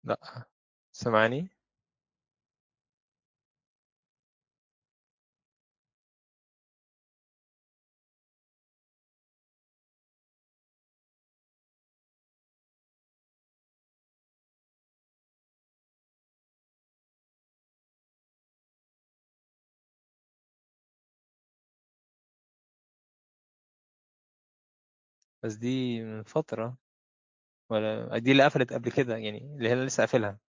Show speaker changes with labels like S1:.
S1: لأ سامعني بس دي من فترة ولا دي اللي قفلت قبل كده يعني اللي هي لسه قافلها